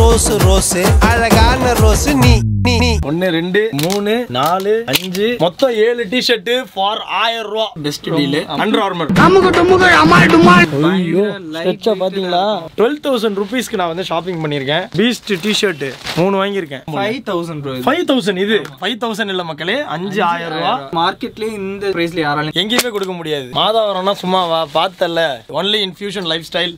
Rose rose அழகான rose நீ நீ நீ ஒன்னு ரெண்டு மூணு நாலு அஞ்சு மொத்தம் ஏழு டிஷர்ட் ஃபார் ஆயிரம் ரூபா பெஸ்ட் டீல் அண்டர் ஆர்மர் ஐயோ ஸ்ட்ரெச்சா பாத்தீங்களா டுவெல் தௌசண்ட் ருபீஸ்க்கு நான் வந்து ஷாப்பிங் பண்ணிருக்கேன் பீஸ்ட் டிஷர்ட் மூணு வாங்கியிருக்கேன் five thousand bro five thousand இது ஃபைவ் தௌசண்ட் இல்ல மக்களே அஞ்சு ஆயிரம் ரூபா மார்க்கெட்லயே இந்த பிரைஸ்ல யாராலும் எங்கேயுமே கொடுக்க முடியாது மாதாவரம்னா சும்மாவா பார்த்தல only infusion life style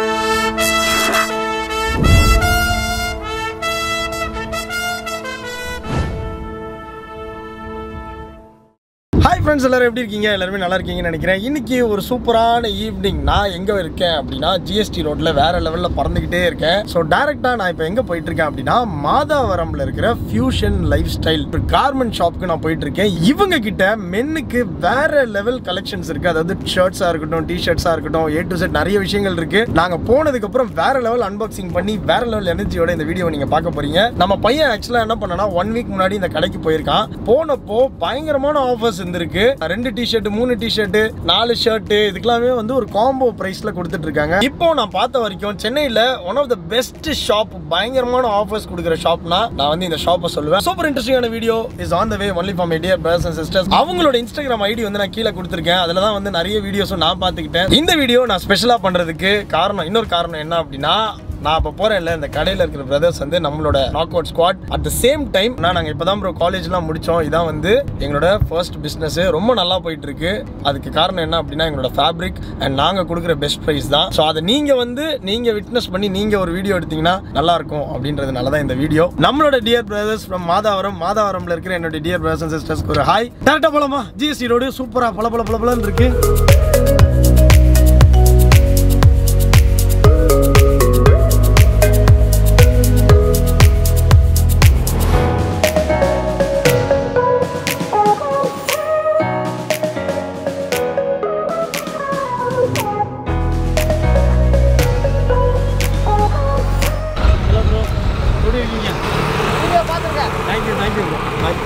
hi friends எல்லாரும் எப்படி இருக்கீங்க எல்லாருமே நல்லா இருக்கீங்கன்னு நினைக்கிறேன் இன்னைக்கு ஒரு சூப்பரான ஈவினிங் நான் எங்க இருக்கேன் அப்படின்னா ஜிஎஸ்டி ரோட்ல வேற லெவல்ல பறந்துகிட்டே இருக்கேன் ஸோ டைரக்டா நான் இப்போ எங்க போயிட்டு இருக்கேன் அப்படின்னா மாதாவரம்ல இருக்கிற ஃபியூஷன் லைஃப் ஸ்டைல் கார்மெண்ட் ஷாப்க்கு நான் போயிட்டு இருக்கேன் இவங்க கிட்ட மென்னுக்கு வேற லெவல் கலெக்ஷன்ஸ் இருக்கு அதாவது ஷர்ட்ஸா இருக்கட்டும் டி ஷர்ட்ஸா இருக்கட்டும் ஏ டு செட் நிறைய விஷயங்கள் இருக்கு நாங்க போனதுக்கு அப்புறம் வேற லெவல் அன்பாக்சிங் பண்ணி வேற லெவல் எனர்ஜியோட இந்த வீடியோ நீங்க பார்க்க போறீங்க நம்ம பையன் ஆக்சுவலா என்ன பண்ணனா ஒன் வீக் முன்னாடி இந்த கடைக்கு போயிருக்கான் போனப்போ பயங்கரமான ஆஃபர்ஸ் இருந்திருக்கு ரெண்டு டிஷர்ட் மூணு டிஷர்ட் நாலு ஷர்ட் இதுக்கெல்லாமே வந்து ஒரு காம்போ பிரைஸ்ல கொடுத்துட்டு இருக்காங்க இப்போ நான் பார்த்த வரைக்கும் சென்னையில one of the best shop பயங்கரமான ஆஃபர்ஸ் கொடுக்குற ஷாப்னா நான் வந்து இந்த ஷாப்பை சொல்லுவேன் சூப்பர் இன்ட்ரெஸ்டிங்கான video is on the way only for my dear brothers and sisters அவங்களோட இன்ஸ்டாகிராம் ஐடி வந்து நான் கீழே கொடுத்துருக்கேன் அதுல தான் வந்து நிறைய வீடியோஸும் நான் பார்த்துக்கிட்டேன் இந்த வீடியோ நான் ஸ்பெஷலா பண்றதுக்கு காரணம் இன்னொரு காரணம் என்ன அப்படின்னா நான் இப்போ போறேன்ல இந்த கடையில் இருக்கிற பிரதர்ஸ் வந்து நம்மளோட knock out squad at the same time நான் நாங்கள் இப்போ தான் ப்ரோ காலேஜ்லாம் முடித்தோம் இதான் வந்து எங்களோட ஃபர்ஸ்ட் பிஸ்னஸ் ரொம்ப நல்லா போயிட்டு இருக்கு அதுக்கு காரணம் என்ன அப்படின்னா எங்களோட ஃபேப்ரிக் அண்ட் நாங்கள் கொடுக்குற பெஸ்ட் ப்ரைஸ் தான் ஸோ அதை நீங்கள் வந்து நீங்கள் விட்னஸ் பண்ணி நீங்கள் ஒரு வீடியோ எடுத்தீங்கன்னா நல்லா இருக்கும் அப்படின்றதுனால தான் இந்த வீடியோ நம்மளோட டியர் பிரதர்ஸ் ஃப்ரம் மாதாவரம் மாதாவரம்ல இருக்கிற என்னோட டியர் பிரதர்ஸ் அண்ட் சிஸ்டர்ஸ்க்கு ஒரு ஹாய் டேரக்டாக போலாமா ஜிஎஸ்டி ரோடு சூப்பராக பல பல பல பலன்னு இருக்கு ஹலோ ப்ரோ எப்படி இருக்கீங்க வீடியோ பார்த்துருக்கேன் thank you thank you bro bye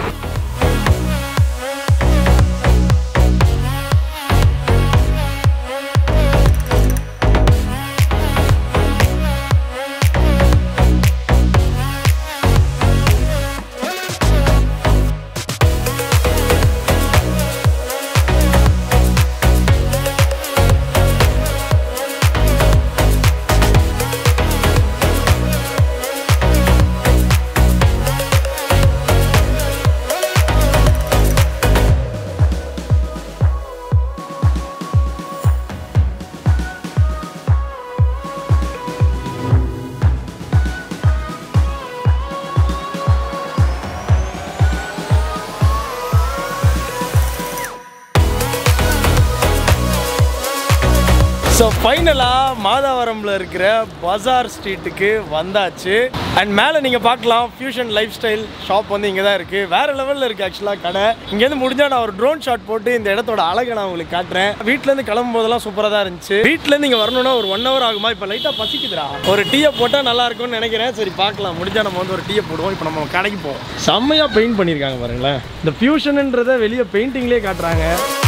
so ஃபைனலாக மாதாவரம்ல இருக்கிற பஜார் ஸ்ட்ரீட்டுக்கு வந்தாச்சு அண்ட் மேலே நீங்கள் பார்க்கலாம் ஃபியூஷன் லைஃப் ஸ்டைல் ஷாப் வந்து இங்கே தான் இருக்குது வேறு லெவலில் இருக்குது ஆக்சுவலாக கடை இங்கேருந்து முடிஞ்சால் நான் ஒரு ட்ரோன் ஷாட் போட்டு இந்த இடத்தோட அழகை நான் உங்களுக்கு காட்டுறேன் வீட்டிலேருந்து கிளம்பும் போதெல்லாம் சூப்பராக தான் இருந்துச்சு வீட்டிலேருந்து இங்கே வரணும்னா ஒரு ஒன் ஹவர் ஆகுமா இப்போ லைட்டாக பசிக்குதுடா ஒரு டீயை போட்டால் நல்லா இருக்கும்னு நினைக்கிறேன் சரி பார்க்கலாம் முடிஞ்சால் நம்ம வந்து ஒரு டீயை போடுவோம் இப்போ நம்ம கடைக்கு போவோம் செம்மையாக பெயிண்ட் பண்ணியிருக்காங்க பாருங்களேன் இந்த ஃபியூஷன்ன்றதை வெளியே பெயிண்டிங்லேயே காட்டுறாங்க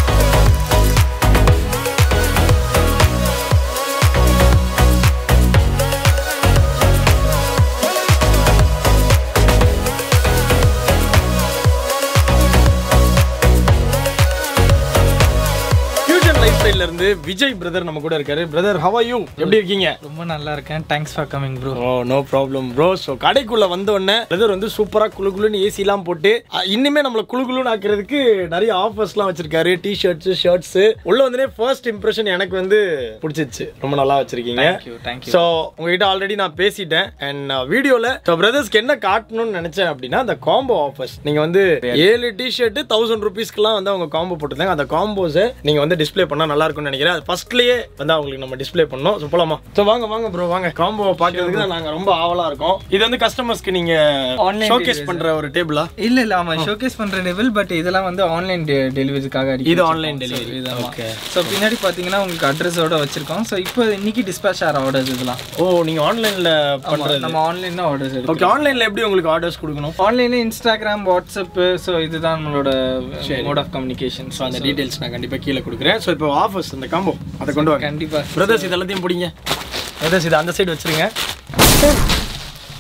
ஃபியூஷன் லைஃப் ஸ்டைல்ல இருந்து விஜய் பிரதர் நம்ம கூட இருக்காரு பிரதர் ஹவ் ஆர் யூ எப்படி இருக்கீங்க ரொம்ப நல்லா இருக்கேன் thanks for coming bro oh no problem bro so கடைக்குள்ள வந்த உடனே பிரதர் வந்து சூப்பரா குளு குளுன்னு ஏசிலாம் போட்டு அஹ், இன்னுமே நம்மள குளு குளுன்னு ஆக்குறதுக்கு நிறைய ஆஃபர்ஸ்லாம் வச்சிருக்காரு டி ஷர்ட்ஸ் ஷர்ட்ஸ் உள்ள வந்தனே ஃபர்ஸ்ட் இம்ப்ரெஷன் எனக்கு வந்து பிடிச்சிச்சு ரொம்ப நல்லா வச்சிருக்கீங்க Thank you, thank you. So உங்ககிட்ட ஆல்ரெடி நான் பேசிட்டேன் அண்ட் வீடியோல ஸோ பிரதர்ஸ்க்கு என்ன காட்டணும்னு நினைச்சேன் அப்படின்னா அந்த காம்போ ஆஃபர்ஸ் நீங்க வந்து ஏழு டி ஷர்ட் தௌசண்ட் ருபீஸ்க்குலாம் வந்து அவங்க காம்போ போட்டிருந்தாங்க அந்த காம்போஸை நீங்க வந்து டிஸ்ப்ளே பண்ணா நல்லா இருக்கும்னு நினைக்கிறேன் அது ஃபர்ஸ்ட்லயே வந்து அவங்களுக்கு நம்ம டிஸ்ப்ளே பண்ணோம் ஸோ போலாமா ஸோ வாங்க வாங்க ப்ரோ வாங்க காம்போ பார்க்கறதுக்கு தான் நாங்க ரொம்ப ஆவலா இருக்கோம் இது வந்து கஸ்டமர்ஸ்க்கு நீங்க Online ஷோகேஸ் delivery. பண்ற ஒரு டேபிளா இல்ல இல்ல ஆமா ஷோகேஸ் பண்ற லெவல் பட் இதெல்லாம் வந்து ஆன்லைன் டெலிவரிக்காக இது ஆன்லைன் டெலிவரி ஓகே ஸோ பின்னாடி பார்த்தீங்கன்னா உங்களுக்கு அட்ரஸோட வச்சிருக்கோம் ஸோ இப்போ இன்னைக்கு டிஸ்பேச் ஆகிற ஆர்டர்ஸ் இதெல்லாம் ஓ நீங்க ஆன்லைன்ல பண்றது நம்ம ஆன்லைன் தான் ஆர்டர்ஸ் எடுக்கும் ஓகே ஆன்லைன்ல எப்படி உங்களுக்கு ஆர்டர்ஸ் கொடுக்கணும் ஆன்லைன்ல இன்ஸ்டாகிராம் வாட்ஸ்அப் ஸோ இதுதான் நம்மளோட மோட் ஆஃப் கம்யூனிகேஷன் ஸோ அந்த டீடைல்ஸ் நான் கண்டிப்பா கீழே கொடுக்குறேன் ஸோ இப்போ ஆஃபர்ஸ் இந்த காம்போ அதை கொண்டு வாங்க கண்டிப்பா பிரதர்ஸ் இது எல்லாத்தையும் பிடிங்க பிரதர்ஸ் இது அந்த சைடு வச்சிருங்க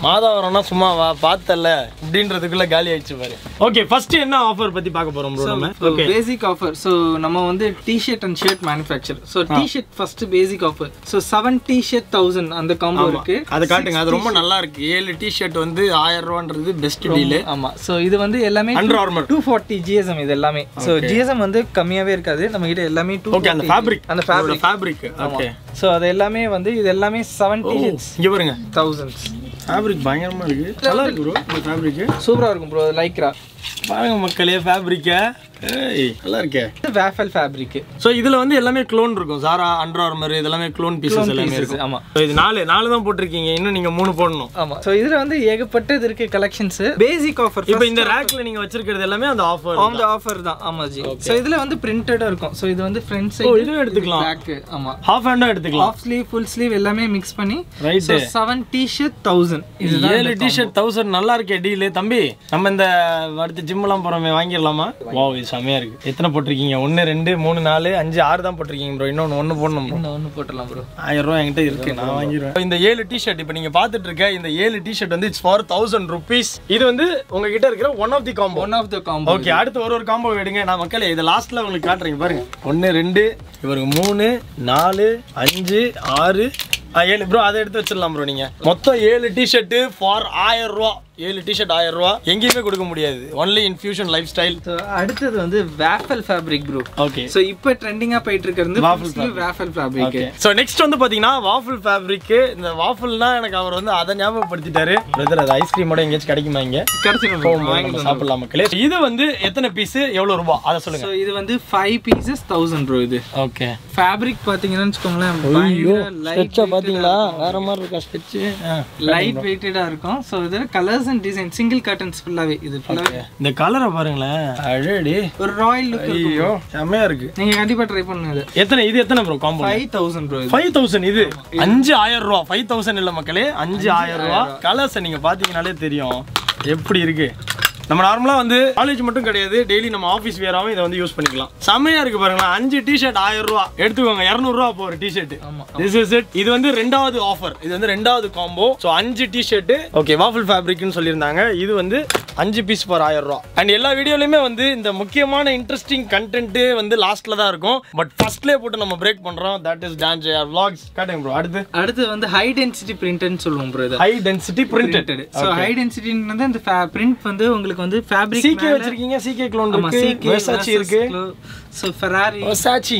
மாதாவரம்னா சும்மா வா பார்த்தல அப்படின்றதுக்குள்ள காலி ஆயிடுச்சு பாரு ஓகே ஃபர்ஸ்ட் என்ன ஆஃபர் பத்தி பார்க்க போறோம் ப்ரோ நம்ம ஓகே பேசிக் ஆஃபர் ஸோ நம்ம வந்து T-shirt and shirt manufacture so T-shirt first basic offer so seven T-shirt thousand அந்த காம்போ இருக்கு அது காட்டுங்க அது ரொம்ப நல்லா இருக்கு ஏழு டிஷர்ட் வந்து ஆயிரம் ரூபான்றது பெஸ்ட் டீல் ஆமா ஸோ இது வந்து எல்லாமே Under Armour. Two forty GSM இது எல்லாமே ஸோ ஜிஎஸ்எம் வந்து கம்மியாவே இருக்காது நம்ம கிட்ட எல்லாமே டூ ஓகே அந்த ஃபேப்ரிக் அந்த ஃபேப்ரிக் ஃபேப்ரிக் ஓகே ஸோ அது எல்லாமே வந்து இது எல்லாமே செவன் டிஷர்ட்ஸ் இங்க பாருங்க தௌசண்ட்ஸ் ஃபேப்ரிக் பயங்கரமா இருக்கு நல்லா இருக்கு ப்ரோ இந்த ஃபேப்ரிக் சூப்பரா இருக்கும் ப்ரோ லைக்ரா பாருங்க மக்களே ஃபேப்ரிக்க ஏய் நல்லா இருக்கே வேஃபல் ஃபேப்ரிக் ஸோ இதுல வந்து எல்லாமே க்ளோன் இருக்கும் சாரா அண்டர் ஆர்மர் இதெல்லாமே க்ளோன் பீசஸ் எல்லாமே இருக்கும் ஆமா So, இது நாலு நாலு தான் போட்டிருக்கீங்க இன்னும் நீங்க மூணு போடணும் ஆமா ஸோ இதுல வந்து ஏகப்பட்டது இருக்கு கலெக்ஷன்ஸ் பேசிக் ஆஃபர் இப்போ இந்த ரேக்ல நீங்க வச்சிருக்கிறது எல்லாமே அந்த ஆஃபர் ஆன் த ஆஃபர் தான் ஆமா ஜி ஸோ இதுல வந்து பிரிண்டடா இருக்கும் ஸோ இது வந்து ஃப்ரண்ட் ஓ சைடு இதுவும் எடுத்துக்கலாம் பேக் ஆமா ஹாஃப் ஹேண்டும் எடுத்துக்கலாம் ஆஃப் ஸ்லீவ் ஃபுல் ஸ்லீவ் எல்லாமே மிக்ஸ் பண்ணி Right. So seven T-shirt thousand இதுதான் ஏழு டிஷர்ட் தௌசண்ட் நல்லா இருக்கே டீலு தம்பி நம்ம இந்த அடுத்த ஜிம்லாம் போறோமே வாங்கிடலாமா வா இது செமையா இருக்கு எத்தனை போட்டிருக்கீங்க ஒன்று ரெண்டு மூணு நாலு அஞ்சு ஆறு தான் போட்டிருக்கீங்க ப்ரோ இன்னொன்று ஒன்று போடணும் bro. இன்னும் ஒன்று போட்டுடலாம் ப்ரோ ஆயிரம் ரூபாய் என்கிட்ட இருக்கு நான் வாங்கிடுவேன் இந்த ஏழு டிஷர்ட் இப்போ நீங்க பார்த்துட்டு இருக்க இந்த ஏழு டிஷர்ட் வந்து இட்ஸ் ஃபார் தௌசண்ட் ருபீஸ் இது வந்து உங்ககிட்ட இருக்கிற one of the combo one of the combo okay அடுத்து ஒரு ஒரு காம்போ எடுங்க நான் மக்களே இது லாஸ்ட்ல உங்களுக்கு காட்டுறீங்க பாருங்க ஒன்று ரெண்டு இவருக்கு மூணு நாலு அஞ்சு ஆறு ஆ, ஏழு ப்ரோ அதை எடுத்து வச்சிடலாம் ப்ரோ நீங்க மொத்தம் ஏழு டிஷர்ட் ஃபார் ஆயிரம் ரூபா ஏழு டிஷர்ட் ஆயிரம் ரூபா எங்கேயுமே கொடுக்க முடியாது only infusion life lifestyle so அடுத்தது வந்து waffle fabric bro okay so இப்போ ட்ரெண்டிங்காக போயிட்டு இருக்கிறது Waffle waffle fabric okay so next வந்து பாத்தீங்கன்னா வாஃபிள் ஃபேப்ரிக் இந்த வாஃபிள்னா எனக்கு அவர் வந்து அதை ஞாபகப்படுத்திட்டாரு பிரதர் அது ஐஸ்கிரீமோட எங்கேயாச்சும் கிடைக்குமா இங்க கிடைச்சிடும் போகும்போது நம்ம சாப்பிடலாம் மக்களே இது வந்து எத்தனை பீஸ் எவ்வளவு ரூபா அதை சொல்லுங்க ஸோ இது வந்து ஃபைவ் பீசஸ் தௌசண்ட் ப்ரோ இது ஓகே ஃபேப்ரிக் பார்த்தீங்கன்னா வச்சுக்கோங்களேன் ஐயோ லைட் ஸ்கெட்சா பாத்தீங்களா வேற மாதிரி இருக்கா ஸ்கெட்ச் லைட் வெயிட்டடாக இருக்கும் ஸோ இதில் colours and design single curtains ஃபுல்லாகவே இது ஃபுல்லாகவே இந்த கலரை பாருங்களேன் அழடி ஒரு ராயல் லுக் ஐயோ செம்மையா இருக்கு நீங்கள் கண்டிப்பாக ட்ரை பண்ணுங்க இது எத்தனை இது எத்தனை bro combo five thousand bro இது ஃபைவ் தௌசண்ட் இது அஞ்சு ஆயிரம் ரூபா ஃபைவ் தௌசண்ட் இல்ல மக்களே அஞ்சு ஆயிரம் ரூபா கலர்ஸை நீங்க பாத்தீங்கனாலே தெரியும் எப்படி இருக்கு நம்ம நார்மலா வந்து காலேஜ் மட்டும் கிடையாது டெய்லி நம்ம ஆஃபீஸ் வேறாவும் இதை வந்து யூஸ் பண்ணிக்கலாம் செம்மையா இருக்கு பாருங்களேன் அஞ்சு டிஷர்ட் ஆயிரம் ரூபா எடுத்துக்கோங்க இரநூறுவா அப்போ ஒரு டிஷர்ட் ஆமா. திஸ் இஸ் இட் இது வந்து ரெண்டாவது ஆஃபர் இது வந்து ரெண்டாவது காம்போ ஸோ அஞ்சு டிஷர்ட் ஓகே வாஃபிள் ஃபேப்ரிக்னு சொல்லியிருந்தாங்க இது வந்து அஞ்சு பீஸ் ஃபார் ஆயிரம் ரூபா அண்ட் எல்லா வீடியோலையுமே வந்து இந்த முக்கியமான இன்ட்ரெஸ்டிங் கண்டென்ட் வந்து லாஸ்ட்ல தான் இருக்கும் பட் ஃபர்ஸ்ட்லேயே போட்டு நம்ம பிரேக் பண்றோம் தட் இஸ் டான்ஸ் vlogs காட்டுங்க ப்ரோ அடுத்து அடுத்து வந்து ஹை டென்சிட்டி பிரிண்ட்னு சொல்லுவோம் ப்ரோ இது high density printed printed so high டென்சிட்டின்றது அந்த பிரிண்ட் வந்து உங்களுக்கு வந்து ஃபேப்ரிக் சிகே வச்சிருக்கீங்க சிகே க்ளோன் ஆமா இருக்கு சிகே வெர்சாச்சி இருக்கு ஸோ ஃபெராரி வெர்சாச்சி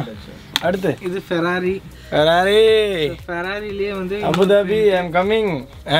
அடுத்து இது ஃபெராரி ஃபெராரி ஃபெராரிலேயே வந்து Abu Dhabi I am coming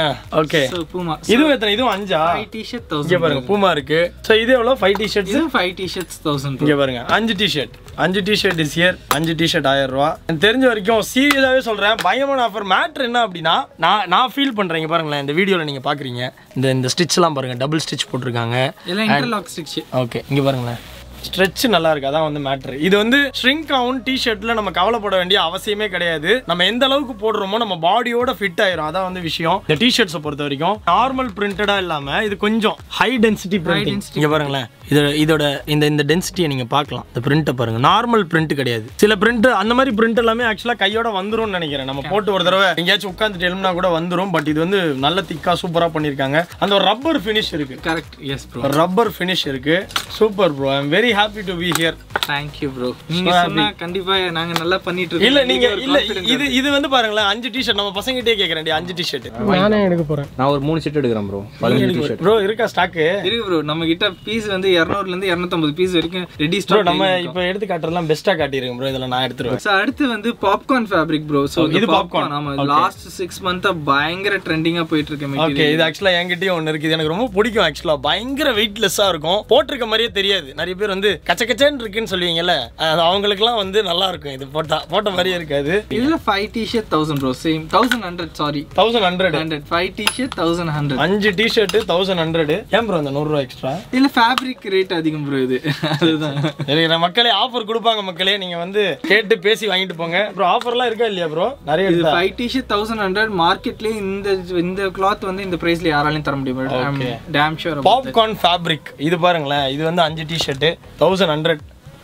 okay so Puma இதுவும் எத்தனை இதுவும் அஞ்சா ஃபைவ் டிஷர்ட் இங்க தௌசண்ட் பாருங்க பூமா இருக்கு சோ இது எவ்வளவு ஃபைவ் டிஷர்ட்ஸ் இது ஃபைவ் டிஷர்ட்ஸ் தௌசண்ட் இங்க பாருங்க அஞ்சு டிஷர்ட் அஞ்சு டிஷர்ட் இஸ் இயர் அஞ்சு டிஷர்ட் ஆயிரம் ரூபா எனக்கு தெரிஞ்ச வரைக்கும் சீரியஸாவே சொல்றேன் பயமான ஆஃபர் மேட்ரு என்ன அப்படின்னா நான் நான் ஃபீல் பண்றேன் இங்க பாருங்களேன் இந்த வீடியோல நீங்க பாக்குறீங்க இந்த இந்த ஸ்டிச்லாம் பாருங்க டபுள் ஸ்டிச் போட்டிருக்காங்க எல்லாம் இன்டர்லாக் ஸ்டிச் ஓகே இங்க பாருங்களேன் ஸ்ட்ரெச் நல்லா இருக்கு அதான் வந்து மேட்ரு இது வந்து ஷ்ரிங்க் ஆகும் டிஷர்ட்ல நம்ம கவலைப்பட வேண்டிய அவசியமே கிடையாது நம்ம எந்த அளவுக்கு போடுறோமோ நம்ம பாடியோட ஃபிட் ஆயிரும் அதான் வந்து விஷயம் இந்த டிஷர்ட்ஸை பொறுத்த வரைக்கும் நார்மல் பிரிண்டடா இல்லாம இது கொஞ்சம் ஹை டென்சிட்டி பிரிண்டிங் இங்க பாருங்களேன் இது இதோட இந்த இந்த டென்சிட்டியை நீங்க பார்க்கலாம் இந்த பிரிண்ட்டை பாருங்க நார்மல் பிரிண்ட் கிடையாது சில பிரிண்ட் அந்த மாதிரி பிரிண்ட் எல்லாமே ஆக்சுவலா கையோட வந்துரும்னு நினைக்கிறேன் நம்ம போட்டு ஒரு தடவை எங்கேயாச்சும் உட்காந்துட்டு எழும்னா கூட வந்துரும் பட் இது வந்து நல்ல திக்கா சூப்பரா பண்ணிருக்காங்க அந்த ஒரு ரப்பர் ஃபினிஷ் இருக்கு correct yes bro rubber finish இருக்கு super bro I am very happy to be here thank you bro நீங்க சொன்னா கண்டிப்பா நாங்க நல்லா பண்ணிட்டு இருக்கோம் இல்ல நீங்க ஒரு இல்ல confidence இது இது வந்து பாருங்களேன் அஞ்சு டிஷர்ட் நம்ம பசங்கிட்டே கேக்குறேன் அஞ்சு டிஷர்ட் நானே எடுக்க போறேன் நான் ஒரு மூணு செட் எடுக்கிறேன் ப்ரோ பதினஞ்சு டிஷர்ட் ப்ரோ இருக்கா ஸ்டாக்கு இருக்கு ப்ரோ நம்ம கிட்ட பீஸ் வந்து 200 ல இருந்து 250 பீஸ் வரைக்கும் ரெடி ப்ரோ ஸ்டாக் நம்ம இப்போ எடுத்து காட்டுறதெல்லாம் பெஸ்டா காட்டிருக்கோம் ப்ரோ இதெல்லாம் நான் எடுத்துருவேன் சோ அடுத்து வந்து பாப்கார்ன் ஃபேப்ரிக் ப்ரோ சோ இது இது popcorn. பாப்கார்ன் ஆமா லாஸ்ட் 6 மந்த்தா பயங்கர ட்ரெண்டிங்கா போயிட்டு இருக்கு ஓகே மெட்டீரியல் இது ஆக்சுவலா என்கிட்டயும் ஒன்று இருக்குது எனக்கு ரொம்ப பிடிக்கும் ஆக்சுவலா பயங்கர வெயிட்லெஸ்ஸா இருக்கும் போட்டிருக்க மாதிரியே தெரியாது நிறைய பேர் வந்து கச்ச கச்சன்னு இருக்குன்னு சொல்லுவீங்கல்ல அது அவங்களுக்குலாம் வந்து நல்லா இருக்கும் இது போட்டா போட்ட மாதிரியே இருக்காது இதுல 5 டி-ஷர்ட் 1000 ப்ரோ same 1100 sorry thousand hundred 100 5 T-shirt 1100 அஞ்சு டிஷர்ட் தௌசண்ட் ஹண்ட்ரட் ஏன் ப்ரோ அந்த நூறுரூவா எக்ஸ்ட்ரா இல்ல ஃபேப்ரிக் ரேட் அதிகம் ப்ரோ இது அதுதான் இருக்கிற மக்களே ஆஃபர் கொடுப்பாங்க மக்களே நீங்க வந்து கேட்டு பேசி வாங்கிட்டு போங்க ப்ரோ ஆஃபர்லாம் இருக்கா இல்லையா ப்ரோ நிறைய இது இருக்கா? ஃபைவ் டிஷர்ட் தௌசண்ட் ஹண்ட்ரட் மார்க்கெட்லயே இந்த இந்த கிளாத் வந்து இந்த பிரைஸ்ல யாராலையும் தர முடியும் டேம் ஷூர் பாப்கார்ன் ஃபேப்ரிக் இது பாருங்களேன் இது வந்து அஞ்சு டிஷர்ட் தௌசண்ட் ஹண்ட்ரட்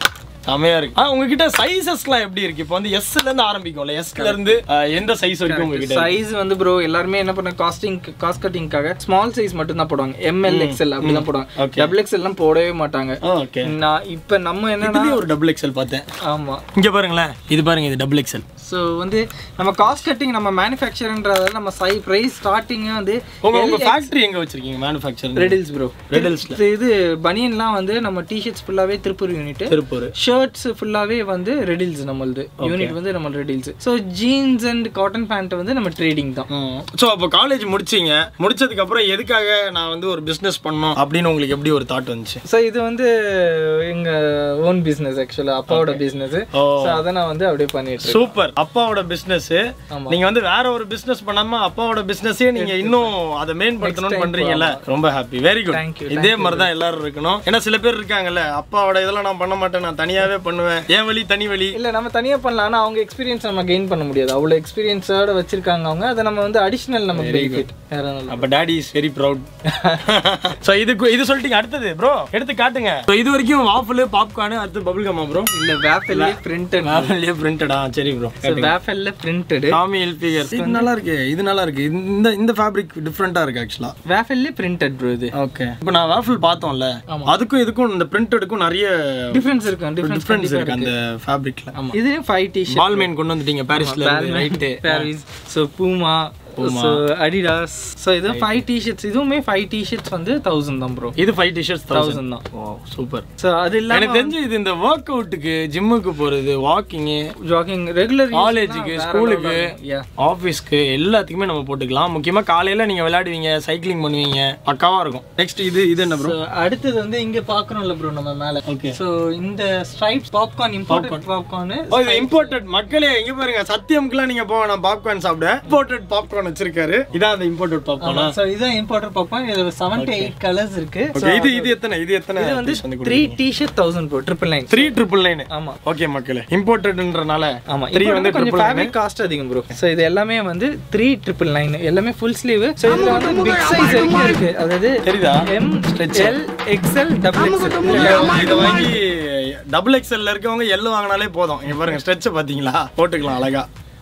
செமையா இருக்கு ஆ உங்ககிட்ட சைஸஸ்லாம் எப்படி இருக்கு இப்போ வந்து எஸ்ல இருந்து ஆரம்பிக்கும்ல எஸ்ல இருந்து ஆ, எந்த சைஸ் வரைக்கும் உங்ககிட்ட இருக்கு? சைஸ் வந்து ப்ரோ எல்லாருமே என்ன பண்ண காஸ்டிங் காஸ்ட் கட்டிங்காக ஸ்மால் சைஸ் மட்டும் தான் போடுவாங்க எம்எல் எக்ஸ்எல் அப்படி தான் போடுவாங்க Okay. டபுள் எக்ஸ்எல் எல்லாம் போடவே மாட்டாங்க ஆ ஓகே நான் இப்ப நம்ம என்னன்னா இதுலயே ஒரு டபுள் எக்ஸ்எல் பார்த்தேன் ஆமா இங்க பாருங்களேன் இது பாருங்க இது டபுள் எக்ஸ்எல் ஸோ வந்து நம்ம காஸ்ட் கட்டிங் நம்ம மேனுஃபேக்சர்ன்றதால நம்ம சை ப்ரைஸ் ஸ்டார்டிங்கே வந்து உங்க உங்க ஃபேக்டரி எங்க வச்சிருக்கீங்க மேனுஃபேக்சரிங் ரெடில்ஸ் ப்ரோ ரெடில்ஸ்ல இது பனியன்லாம் வந்து நம்ம டிஷர்ட்ஸ் ஃபுல்லாவே திருப்பூர் யூனிட் திருப்பூர் ஷர்ட்ஸ் ஃபுல்லாவே வந்து ரெடில்ஸ் நம்மளது யூனிட் வந்து நம்ம ரெடில்ஸ் so jeans and cotton pant வந்து நம்ம ட்ரேடிங் தான் ஸோ அப்போ காலேஜ் முடிச்சீங்க முடிச்சதுக்கு அப்புறம் எதுக்காக நான் வந்து ஒரு பிசினஸ் பண்ணணும் அப்படின்னு உங்களுக்கு எப்படி ஒரு தாட் வந்துச்சு ஸோ இது வந்து எங்க ஓன் பிஸ்னஸ் ஆக்சுவலாக அப்பாவோட பிஸ்னஸ் ஓ. ஸோ அதை நான் வந்து அப்படியே பண்ணிட்டு இருக்கேன். சூப்பர் அப்பாவோட பிசினஸ் ஆமா. நீங்க வந்து வேற ஒரு பிசினஸ் பண்ணாம அப்பாவோட பிசினஸே நீங்க இன்னும் அதை மேம்படுத்தணும்னு time பண்றீங்கல்ல ரொம்ப happy very good Thank you, இதே மாதிரி தான் எல்லாரும் இருக்கணும் ஏன்னா சில பேர் இருக்காங்கல்ல அப்பாவோட இதெல்லாம் நான் பண்ண மாட்டேன் நான் தனியாவே பண்ணுவேன் என் வழி தனி வழி இல்ல நம்ம தனியா பண்ணலாம் ஆனா அவங்க எக்ஸ்பீரியன்ஸ் நம்ம கெயின் பண்ண முடியாது அவ்வளவு எக்ஸ்பீரியன்ஸோட வச்சிருக்காங்க அவங்க அதை நம்ம வந்து அடிஷனல் நமக்கு பெனிஃபிட் வேற ஒண்ணும் இல்ல. அப்ப daddy is very proud so இதுக்கு இது சொல்லிட்டீங்க அடுத்தது ப்ரோ எடுத்து காட்டுங்க So, இது வரைக்கும் வாஃபிள் பாப்கார்ன் அடுத்து பபிள் கமா ப்ரோ இல்ல வேஃபல்லே பிரிண்டட் வேஃபிள்லயே பிரிண்டடா சரி ப்ரோ வேஃபல்ல பிரிண்டட் டாமி எல்பிகர் இது நல்லா இருக்கு இது நல்லா இருக்கு இந்த இந்த ஃபேப்ரிக் டிஃப்ரெண்டா இருக்கு ஆக்சுவலா வேஃபல்லே பிரிண்டட் ப்ரோ இது ஓகே இப்போ நான் வாஃபிள் பார்த்தோம்ல அதுக்கும் இதுக்கும் இந்த பிரிண்டடுக்கும் நிறைய டிஃபரன்ஸ் இருக்கும் டிஃபரன்ஸ் டிஃப்ரென்ஸ் இருக்கு அந்த ஃபேப்ரிக்ல ஆமா இது ஃபைவ் டி ஷர்ட் பால்மேன் கொண்டு வந்துட்டீங்க பாரிஸ்ல right Paris so Puma so Adidas so இது ஃபைவ் டி ஷர்ட்ஸ் இதுவுமே ஃபைவ் டி ஷர்ட்ஸ் வந்து தௌசண்ட் தான் ப்ரோ இது ஃபைவ் டிஷர்ட்ஸ் தௌசண்ட் தௌசண்ட் தான் ஓ சூப்பர் ஸோ அது இல்லாம எனக்கு தெரிஞ்சு இது இந்த ஒர்க் அவுட்டுக்கு ஜிம்முக்கு போறது வாக்கிங்கு ஜாகிங் ரெகுலர் காலேஜுக்கு ஸ்கூலுக்கு ஆஃபீஸ்க்கு எல்லாத்துக்குமே நம்ம போட்டுக்கலாம் முக்கியமா காலையில நீங்க விளையாடுவீங்க சைக்கிளிங் பண்ணுவீங்க பக்காவா இருக்கும் நெக்ஸ்ட் இது இது என்ன ப்ரோ அடுத்தது வந்து இங்க பாக்குறோம்ல ப்ரோ நம்ம மேல Okay. சோ இந்த stripes popcorn imported popcorn oh இது இம்போர்ட்டட் மக்களே எங்க பாருங்க சத்தியம்க்குலாம் நீங்க போக நான் பாப்கார்ன் சாப்பிட இம்போர்ட்டட் பாப்கார்ன் வச்சிருக்காரு இதான் அந்த இம்போர்ட்டட் பாப்கார்னா சோ இதுதான் இம்போர்ட்டட் பாப்கார்ன் இதுல 7 to 8 கலர்ஸ் இருக்கு ஓகே இது இது எத்தனை இது எத்தனை இது வந்து piece வந்து 3 T-shirt 1000 bro triple nine three triple nine ஆமா ஓகே மக்களே இம்போர்ட்டட்ன்றனால ஆமா த்ரீ இப்போ வந்து கொஞ்சம் ட்ரிபிள் ஃபேப்ரிக் காஸ்ட் அதிகம் ப்ரோ சோ இது எல்லாமே வந்து 3 ட்ரிபிள் நைன் எல்லாமே ஃபுல் ஸ்லீவ் சோ இதுல வந்து பிக் சைஸ் வரைக்கும் இருக்கு அதாவது தெரியுதா M L XL double XL இதை வாங்கி டபுள் எக்ஸ்எல்ல இருக்கவங்க எல்லு வாங்கினாலே போதும் இங்க பாருங்க ஸ்ட்ரெச் பாத்தீங்களா போட்டுக்கலாம் அழகா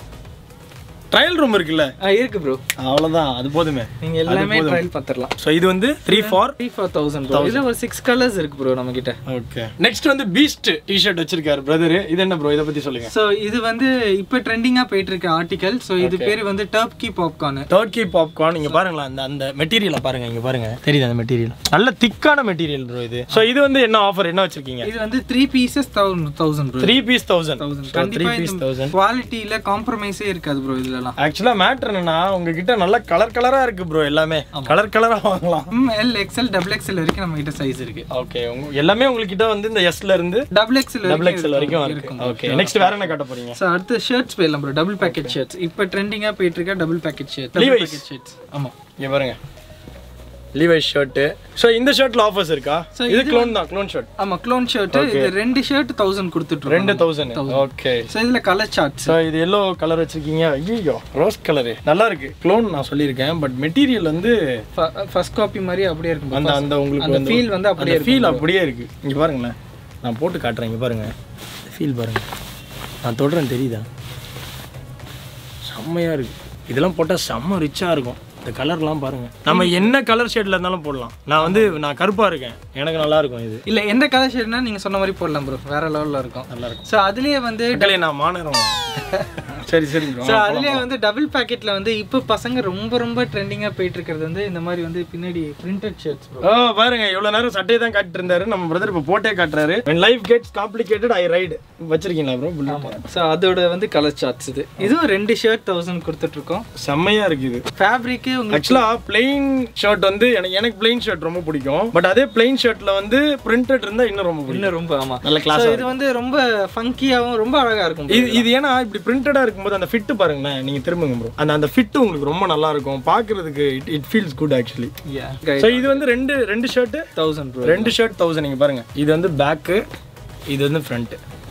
ட்ரையல் ரூம் இருக்குல்ல இருக்கு ப்ரோ அவ்வளவுதான் அது போதுமே நீங்க எல்லாமே ட்ரையல் பார்த்துடலாம் ஸோ இது வந்து three for three four thousand bro இதுல ஒரு சிக்ஸ் கலர்ஸ் இருக்கு ப்ரோ நம்ம கிட்ட ஓகே நெக்ஸ்ட் வந்து பீஸ்ட் டிஷர்ட் வச்சிருக்காரு பிரதர் இது என்ன ப்ரோ இதை பத்தி சொல்லுங்க ஸோ இது வந்து இப்போ ட்ரெண்டிங்காக போயிட்டு இருக்க ஆர்டிகல் ஸோ இது பேர் வந்து டர்க்கி பாப்கார்ன் டர்க்கி பாப்கார்ன் இங்க பாருங்களேன் அந்த அந்த மெட்டீரியலை பாருங்க இங்க பாருங்க தெரியுது அந்த மெட்டீரியல் நல்ல திக்கான மெட்டீரியல் ப்ரோ இது ஸோ இது வந்து என்ன ஆஃபர் என்ன வச்சிருக்கீங்க இது வந்து three pieces thousand thousand bro three piece thousand thousand three கண்டிப்பாக பீஸ் தௌசண்ட் குவாலிட்டியில் காம்ப்ரமைஸே இருக்காது ப்ரோ இதுலலாம் ஆக்சுவலா மேட்ரு என்னன்னா உங்ககிட்ட நல்ல கலர் கலரா இருக்கு ப்ரோ எல்லாமே கலர் கலரா வாங்கலாம் M L XL double XL வரைக்கும் நம்ம கிட்ட சைஸ் இருக்கு ஓகே உங்க எல்லாமே உங்ககிட்ட வந்து இந்த எஸ்ல இருந்து டபுள் எக்ஸ்எல் டபுள் எக்ஸ்எல் வரைக்கும் இருக்கு ஓகே நெக்ஸ்ட் வேற என்ன காட்ட போறீங்க ஸோ அடுத்து ஷர்ட்ஸ் போயிடலாம் ப்ரோ டபுள் பேக்கெட் ஷர்ட்ஸ் இப்போ ட்ரெண்டிங்காக போயிட்டு இருக்க double pocket shirt Levi's. Double pocket shirts ஆமாம் இங்க பாருங்க லீவை ஷர்ட் ஸோ இந்த ஷர்ட்ல ஆஃபர்ஸ் இருக்கா So, இது இது க்ளோன் தான் க்ளோன் ஷர்ட் ஆமாம் க்ளோன் ஷர்ட் இது ரெண்டு ஷர்ட் தௌசண்ட் கொடுத்துட்டு ரெண்டு தௌசண்ட் ஓகே ஸோ இதில் கலர் சார்ட்ஸ் ஸோ இது எல்லோ கலர் வச்சிருக்கீங்க ஐயோ ரோஸ் கலரு நல்லா இருக்கு க்ளோன் நான் சொல்லியிருக்கேன் பட் மெட்டீரியல் வந்து ஃபர்ஸ்ட் காப்பி மாதிரி அப்படியே இருக்கும் அந்த அந்த உங்களுக்கு அந்த வந்து ஃபீல் வந்து அப்படியே அந்த ஃபீல் அப்படியே இருக்கு இங்க பாருங்களேன் நான் போட்டு காட்டுறேன் இங்க பாருங்க ஃபீல் பாருங்க நான் தொடுறேன் தெரியுதா செம்மையா இருக்கு இதெல்லாம் போட்டா செம்ம ரிச்சா இருக்கும் இந்த கலர்லாம் பாருங்க நம்ம என்ன கலர் ஷேட்ல இருந்தாலும் போடலாம் நான் வந்து நான் கருப்பா இருக்கேன் எனக்கு நல்லா இருக்கும் இது இல்ல எந்த கலர் ஷேட்னா நீங்க சொன்ன மாதிரி போடலாம் ப்ரோ வேற லெவல்ல இருக்கும் நல்லா இருக்கும் ஸோ அதுலயே வந்து மக்களே நான் மாநேரம் சரி சரி bro. ஸோ அதுலயே வந்து டபுள் பேக்கெட்ல வந்து இப்போ பசங்க ரொம்ப ரொம்ப ட்ரெண்டிங்கா போயிட்டு இருக்கிறது வந்து இந்த மாதிரி வந்து பின்னாடி பிரிண்டட் ஷர்ட்ஸ் ப்ரோ ஓ பாருங்க இவ்வளவு நேரம் சட்டையை தான் காட்டிட்டு இருந்தாரு நம்ம பிரதர் இப்போ போட்டே காட்டுறாரு when life gets complicated i ride வச்சிருக்கீங்களா ப்ரோ ஸோ அதோட வந்து கலர் சார்ட்ஸ் இது இதுவும் ரெண்டு ஷர்ட் தௌசண்ட் கொடுத்துட்டு இருக்கோம் செம்மையா இருக்கு இது ஃபேப்ரிக்கு உங்களுக்கு ஆக்சுவலா பிளெயின் ஷர்ட் வந்து எனக்கு எனக்கு பிளெயின் ஷர்ட் ரொம்ப பிடிக்கும் பட் அதே பிளெயின் ஷர்ட்ல வந்து பிரிண்டட் இருந்தா இன்னும் ரொம்ப பிடிக்கும் இன்னும் ரொம்ப ஆமா நல்ல கிளாஸ் ஸோ இது வந்து ரொம்ப ஃபங்கியாவும் ரொம்ப அழகா இருக்கும் bro. இது இது ஏன்னா இப்படி பிரிண்டடா இருக்கும்போது அந்த ஃபிட் பாருங்களேன் நீங்க திரும்புங்க ப்ரோ அந்த அந்த ஃபிட் உங்களுக்கு ரொம்ப நல்லா இருக்கும் பாக்குறதுக்கு it it feels good actually Yeah. So இது வந்து ரெண்டு ரெண்டு ஷர்ட் தௌசண்ட் ப்ரோ ரெண்டு ஷர்ட் தௌசண்ட் நீங்க பாருங்க இது வந்து பேக்கு இது வந்து ஃப்ரண்ட்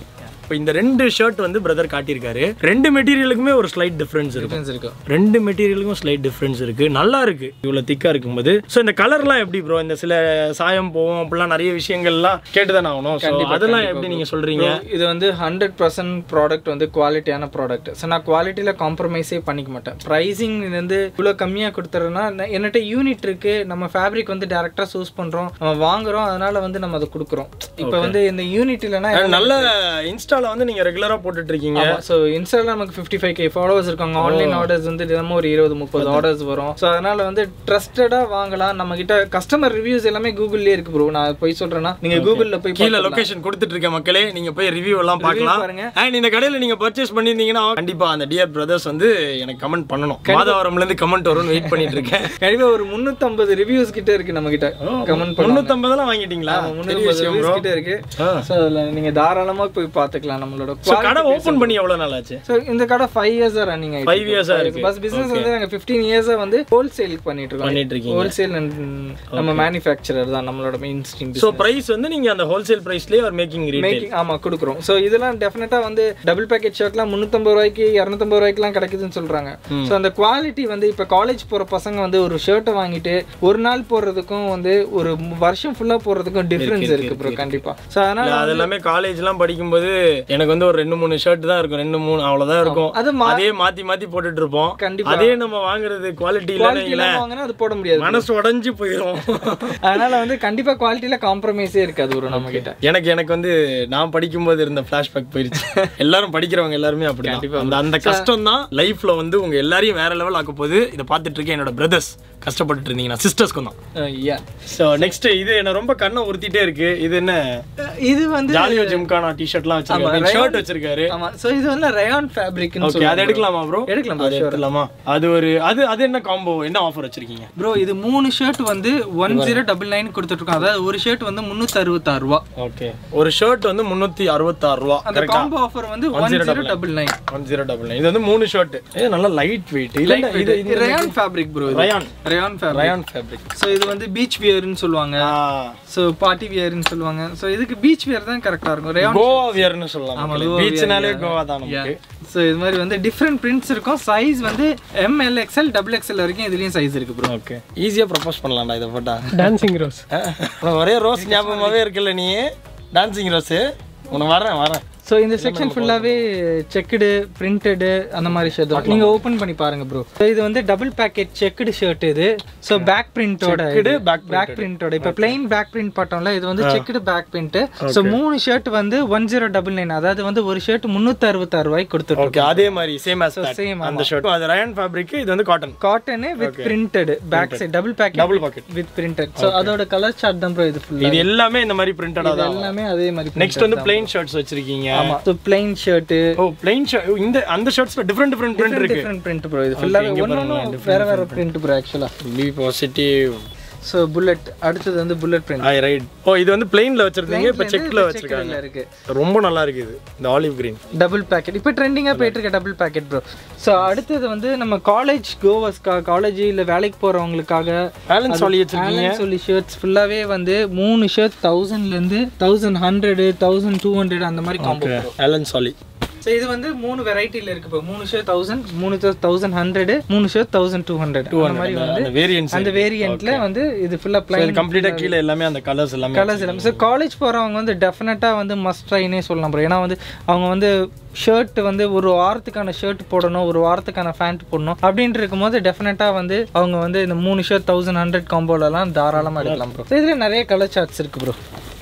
இப்போ இந்த ரெண்டு ஷர்ட் வந்து பிரதர் காட்டியிருக்காரு ரெண்டு மெட்டீரியலுக்குமே ஒரு ஸ்லைட் டிஃப்ரென்ஸ் இருக்கும் டிஃபரன்ஸ் இருக்கும் ரெண்டு மெட்டீரியலுக்கும் ஸ்லைட் டிஃப்ரென்ஸ் இருக்கு நல்லா இருக்கு இவ்வளோ திக்கா இருக்கும்போது ஸோ இந்த கலர்லாம் எப்படி ப்ரோ இந்த சில சாயம் போவோம் அப்படிலாம் நிறைய விஷயங்கள்லாம் கேட்டுதானே ஆகணும் So, அதெல்லாம் எப்படி நீங்க சொல்றீங்க இது வந்து ஹண்ட்ரட் பர்சன்ட் ப்ராடக்ட் வந்து குவாலிட்டியான ப்ராடக்ட் ஸோ நான் குவாலிட்டியில் காம்ப்ரமைஸே பண்ணிக்க மாட்டேன் ப்ரைஸிங் வந்து இவ்வளோ கம்மியாக கொடுத்துறேன்னா என்கிட்ட யூனிட் இருக்கு நம்ம ஃபேப்ரிக் வந்து டேரெக்டாக சூஸ் பண்ணுறோம் நம்ம வாங்குறோம் அதனால வந்து நம்ம அதை கொடுக்குறோம் இப்போ வந்து இந்த யூனிட் இல்லைன்னா நல்ல இன்ஸ்டால வந்து நீங்க ரெகுலரா போட்டுட்டு இருக்கீங்க ஸோ இன்ஸ்டால நமக்கு ஃபிஃப்டி ஃபைவ் கே ஃபாலோவர்ஸ் இருக்காங்க ஆன்லைன் ஆர்டர்ஸ் வந்து தினமும் ஒரு இருபது முப்பது ஆர்டர்ஸ் வரும் ஸோ அதனால வந்து ட்ரஸ்டடாக வாங்கலாம் நம்ம கிட்ட கஸ்டமர் ரிவ்யூஸ் எல்லாமே கூகுள்லேயே இருக்கு ப்ரோ நான் போய் சொல்றேன்னா நீங்க கூகுளில் போய் கீழே லொகேஷன் கொடுத்துட்டு இருக்க மக்களே நீங்க போய் ரிவ்யூ எல்லாம் பார்க்கலாம் பாருங்க. அண்ட் இந்த கடையில நீங்க பர்ச்சேஸ் பண்ணிருந்தீங்கன்னா கண்டிப்பா அந்த டியர் பிரதர்ஸ் வந்து எனக்கு கமெண்ட் பண்ணணும் மாதவரம்ல இருந்து கமெண்ட் வரும்னு வெயிட் பண்ணிட்டு இருக்கேன் கண்டிப்பா ஒரு முந்நூற்றம்பது ரிவ்யூஸ் கிட்ட இருக்கு நம்ம கிட்ட கமெண்ட் பண்ண முன்னூத்தம்பதுலாம் வாங்கிட்டீங்களா பெரிய விஷயம் bro. கிட்ட இருக்கு ஆ. ஸோ அதில் நீங்க தாராளமா போய் பார்த்துக்கலாம் நம்மளோட So, கடை ஓபன் பண்ணி எவ்வளவு நாள் ஆச்சு ஸோ இந்த கடை ஃபைவ் இயர்ஸா ரன்னிங் ஆயிடுச்சு Five years ஆ இருக்கு. பஸ் பிசினஸ் வந்து நாங்கள் ஃபிஃப்டீன் இயர்ஸா வந்து ஹோல்சேல் பண்ணிட்டு இருக்கோம் பண்ணிட்டு இருக்கீங்க. ஹோல்சேல் அண்ட் நம்ம மேனுஃபேக்சரர் தான் நம்மளோட மெயின் ஸ்ட்ரீம் சோ பிரைஸ் வந்து நீங்க அந்த ஹோல்சேல் பிரைஸ்லயே ஒரு மேக்கிங் ரீடைல் மேக்கிங் ஆமா கொடுக்குறோம் ஸோ இதெல்லாம் டெஃபினட்டா வந்து டபுள் பேக்கெட் ஷர்ட்லாம் முந்நூற்றம்பது ரூபாய்க்கு இரநூத்தம்பது ரூபாய்க்குலாம் கிடைக்குதுன்னு சொல்றாங்க ஸோ அந்த குவாலிட்டி வந்து இப்போ காலேஜ் போற பசங்க வந்து ஒரு ஷர்ட்டை வாங்கிட்டு ஒரு நாள் போடுறதுக்கும் வந்து ஒரு மு- வருஷம் ஃபுல்லா போடுறதுக்கும் டிஃப்ரென்ஸ் இருக்கு ப்ரோ கண்டிப்பா ஸோ அதனால அது எல்லாமே காலேஜ்லாம் படிக்கும்போது எனக்கு வந்து ஒரு ரெண்டு மூணு ஷர்ட் தான் இருக்கும் ரெண்டு மூணு அவ்வளவுதான் இருக்கும் அது மா- அதே மாத்தி மாத்தி போட்டுட்டு இருப்போம் கண்டிப்பா. அதே நம்ம வாங்குறது குவாலிட்டி குவாலிட்டி இல்லைன்னு வாங்கினா அது போட முடியாது மனசு உடைஞ்சு போயிடும் அதனால வந்து கண்டிப்பா குவாலிட்டியில காம்ப்ரமைஸே இருக்காது ஒரு நம்ம கிட்ட எனக்கு எனக்கு வந்து நான் படிக்கும்போது இருந்த ஃபிளாஷ்பேக் போயிருச்சு எல்லாரும் படிக்கிறவங்க எல்லாருமே அப்படி அந்த அந்த கஷ்டம் தான் லைஃப்ல வந்து உங்க எல்லாரையும் வேற லெவல் ஆக்க போகுது இதை பார்த்துட்டு இருக்கேன் என்னோட பிரதர்ஸ் கஷ்டப்பட்டுட்டு இருந்தீங்கன்னா சிஸ்டர்ஸ்க்கும் தான் யா ஸோ நெக்ஸ்ட் இது என்ன ரொம்ப கண்ணை உறுத்திட்டே இருக்கு இது என்ன இது வந்து ஜாலியோ ஜிம்கானா டிஷர்ட்லாம் வச்சிருக்காரு ஷர்ட் வச்சிருக்காரு ஆமா சோ இது வந்து ரயான் ஃபேப்ரிக்னு ஓகே அதை எடுக்கலாமா ப்ரோ எடுக்கலாம் bro, அது எடுக்கலாமா அது ஒரு அது அது என்ன காம்போ என்ன ஆஃபர் வச்சிருக்கீங்க ப்ரோ இது மூணு ஷர்ட் வந்து ஒன் ஜீரோ டபுள் நைன் கொடுத்துட்ருக்கோம் அதாவது ஒரு ஷர்ட் வந்து முந்நூற்றி அறுபத்தாறு ரூபா ஓகே ஒரு ஷர்ட் வந்து முந்நூற்றி அறுபத்தாறு ரூபா அந்த காம்போ ஆஃபர் வந்து one zero double nine one zero double nine இது வந்து மூணு ஷர்ட் இது நல்லா லைட் வெயிட் இல்லை இது இது rayon fabric bro rayon rayon fabric rayon fabric so இது வந்து பீச் வியர்னு சொல்லுவாங்க ஸோ பார்ட்டி வியர்னு சொல்லுவாங்க ஸோ இதுக்கு பீச் வியர் தான் கரெக்டாக இருக்கும் ரயான் கோவா வியர்னு சொல்லலாம் பீச்னாலே கோவா தான் நமக்கு ஸோ இது மாதிரி வந்து டிஃப்ரெண்ட் பிரிண்ட்ஸ் இருக்கும் சைஸ் வந்து எம்எல் எக்ஸ்எல் டபுள் எக்ஸ்எல் வரைக்கும் இதுலயும் சைஸ் இருக்கு ப்ரோ ஓகே ஈஸியாக ப்ரப்போஸ் பண்ணலாம்டா இதை போட்டா டான்சிங் ரோஸ் ஒரே ரோஸ் ஞாபகமாகவே இருக்குல்ல நீ டான்சிங் ரோஸு உனக்கு வரேன் வரேன் ஸோ இந்த செக்ஷன் ஃபுல்லாகவே செக்குடு பிரிண்டடு அந்த மாதிரி ஷர்ட் தான் நீங்கள் ஓப்பன் பண்ணி பாருங்க ப்ரோ ஸோ இது வந்து டபுள் பேக்கெட் செக்குடு ஷர்ட் இது ஸோ பேக் பிரிண்டோட back பேக் பிரிண்டோட இப்போ பிளைன் பேக் பிரிண்ட் பார்த்தோம்ல இது வந்து செக்குடு பேக் பிரிண்ட் ஸோ மூணு ஷர்ட் வந்து ஒன் ஜீரோ டபுள் நைன் அதாவது வந்து ஒரு ஷர்ட் முந்நூற்றி அறுபத்தாறு ரூபாய்க்கு கொடுத்துருக்கோம் ஓகே அதே மாதிரி சேம் as that. same, அந்த ஷர்ட் அது ரயான் ஃபேப்ரிக் இது வந்து cotton cotton with printed back side double pocket double pocket with printed so அதோட கலர் சார்ட் தான் ப்ரோ இது ஃபுல்லாக இது எல்லாமே இந்த மாதிரி பிரிண்டடாக தான் எல்லாமே அதே மாதிரி நெக்ஸ்ட் வந்து பிளைன் ஷர்ட்ஸ் வச்சிருக்கீங்க ஆமா so plain shirt oh plain shirt இந்த அந்த ஷர்ட்ஸ்ல டிஃப்ரெண்ட் டிஃப்ரெண்ட் பிரிண்ட் இருக்கு டிஃப்ரெண்ட் பிரிண்ட் ப்ரோ இது ஃபுல்லாகவே ஒன்று வேற வேற பிரிண்ட் ப்ரோ ஆக்சுவலாக பி பாசிட்டிவ் ஸோ புல்லட் அடுத்தது வந்து bullet print I right oh இது வந்து பிளைன்ல வச்சிருந்தீங்க இப்போ செக்ல வச்சிருக்காங்க இருக்கு ரொம்ப நல்லா இருக்கு இது இந்த ஆலிவ் கிரீன் டபுள் பேக்கெட் இப்போ ட்ரெண்டிங்காக போயிட்டு இருக்க டபுள் பேக்கெட் ப்ரோ ஸோ அடுத்தது வந்து நம்ம காலேஜ் கோவர்ஸ்க்காக காலேஜ் இல்லை வேலைக்கு போகிறவங்களுக்காக பேலன்ஸ் சொல்லி வச்சிருக்கீங்க சொல்லி ஷர்ட்ஸ் ஃபுல்லாகவே வந்து மூணு ஷர்ட் தௌசண்ட்லேருந்து thousand hundred thousand two hundred அந்த மாதிரி காம்போ பேலன்ஸ் சாலி ஸோ இது வந்து மூணு வெரைட்டியில் இருக்கு இப்போ மூணு ஷர்ட் தௌசண்ட் மூணு தௌசண்ட் ஹண்ட்ரடு மூணு ஷர்ட் தௌசண்ட் டூ ஹண்ட்ரட் அந்த மாதிரி வந்து அந்த வேரியன்ஸ் அந்த வேரியண்ட்ல வந்து இது ஃபுல்லாக பிளைன் கம்ப்ளீட்டா கீழே எல்லாமே அந்த கலர்ஸ் எல்லாமே கலர்ஸ் எல்லாமே ஸோ காலேஜ் போகிறவங்க வந்து டெஃபினட்டாக வந்து மஸ்ட் ட்ரைனே சொல்லலாம் ப்ரோ ஏன்னா வந்து அவங்க வந்து ஷர்ட் வந்து ஒரு வாரத்துக்கான ஷர்ட் போடணும் ஒரு வாரத்துக்கான ஃபேண்ட் போடணும் அப்படின்ட்டு இருக்கும்போது டெஃபினட்டாக வந்து அவங்க வந்து இந்த மூணு ஷர்ட் தௌசண்ட் ஹண்ட்ரட் காம்போலலாம் தாராளமாக எடுக்கலாம் ப்ரோ இதில் நிறைய கலர் சார்ட்ஸ் இருக்கு ப்ரோ